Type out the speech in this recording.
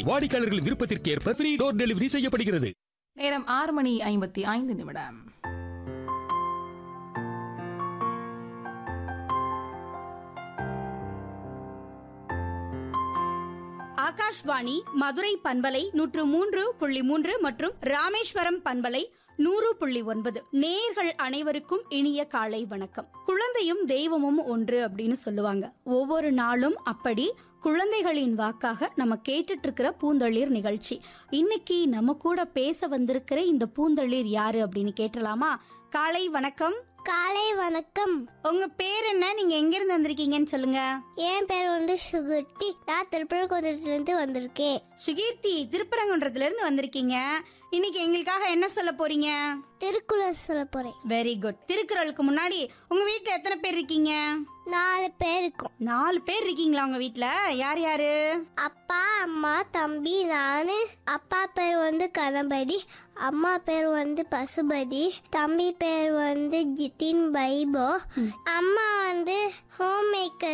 வாடிக்கையாளர்களின் விருப்பத்திற்கு ஏற்ப ஃப்ரீ டோர் டெலிவரி செய்யப்படுகிறது நேரம் ஆறு மணி ஐம்பத்தி ஐந்து நிமிடம் ஆகாஷ்வாணி மதுரை பண்பலை நூற்று மூன்று புள்ளி மூன்று மற்றும் ராமேஸ்வரம் பண்பலை நூறு புள்ளி ஒன்பது நேயர்கள் அனைவருக்கும் இனிய காலை வணக்கம் குழந்தையும் தெய்வமும் ஒன்று அப்படின்னு சொல்லுவாங்க ஒவ்வொரு நாளும் அப்படி குழந்தைகளின் வாக்காக நம்ம கேட்டுட்டு இருக்கிற பூந்தளிர் நிகழ்ச்சி இன்னைக்கு நம்ம கூட பேச வந்திருக்கிற இந்த பூந்தளிர் யாரு அப்படின்னு கேட்டலாமா காலை வணக்கம் காலை வணக்கம் உங்க பேர் என்ன நீங்க எங்க இருந்து வந்திருக்கீங்கன்னு சொல்லுங்க என் பேர் வந்து சுகுர்த்தி நான் திருப்பரங்குன்றத்துலேருந்து வந்திருக்கேன் சுகீர்த்தி திருப்பரங்குன்றத்துல இருந்து வந்திருக்கீங்க இன்னைக்கு எங்களுக்காக என்ன சொல்ல போறீங்க திருக்குறள் சொல்ல போறேன் வெரி குட் திருக்குறளுக்கு முன்னாடி உங்க வீட்ல எத்தனை பேர் இருக்கீங்க நாலு பேர் இருக்கும் நாலு பேர் இருக்கீங்களா உங்க வீட்ல யார் யாரு அப்பா அம்மா தம்பி நானு அப்பா பேர் வந்து கணபதி அம்மா பேர் வந்து பசுபதி தம்பி பேர் வந்து ஜிதின் பைபோ அம்மா வந்து ஹோம் மேக்கர்